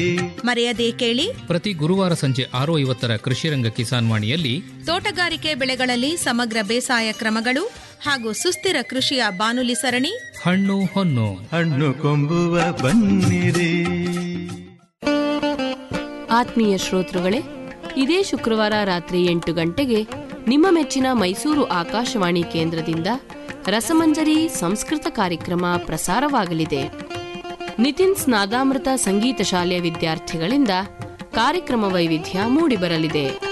ಮರೆಯದೇ ಕೇಳಿ ಪ್ರತಿ ಗುರುವಾರ ಸಂಜೆ ಆರು ಐವತ್ತರ ಕೃಷಿರಂಗ ಕಿಸಾನ್ ವಾಣಿಯಲ್ಲಿ ತೋಟಗಾರಿಕೆ ಬೆಳೆಗಳಲ್ಲಿ ಸಮಗ್ರ ಬೇಸಾಯ ಕ್ರಮಗಳು ಹಾಗೂ ಸುಸ್ಥಿರ ಕೃಷಿಯ ಬಾನುಲಿ ಸರಣಿ ಹಣ್ಣು ಹೊನ್ನು ಹಣ್ಣು ಕೊಂಬುವ ಬನ್ನಿರಿ ಆತ್ಮೀಯ ಶ್ರೋತೃಗಳೇ ಇದೇ ಶುಕ್ರವಾರ ರಾತ್ರಿ ಎಂಟು ಗಂಟೆಗೆ ನಿಮ್ಮ ಮೆಚ್ಚಿನ ಮೈಸೂರು ಆಕಾಶವಾಣಿ ಕೇಂದ್ರದಿಂದ ರಸಮಂಜರಿ ಸಂಸ್ಕೃತ ಕಾರ್ಯಕ್ರಮ ಪ್ರಸಾರವಾಗಲಿದೆ ನಿತಿನ್ಸ್ ನಾದಾಮೃತ ಸಂಗೀತ ಶಾಲೆಯ ವಿದ್ಯಾರ್ಥಿಗಳಿಂದ ಕಾರ್ಯಕ್ರಮ ವೈವಿಧ್ಯ ಮೂಡಿಬರಲಿದೆ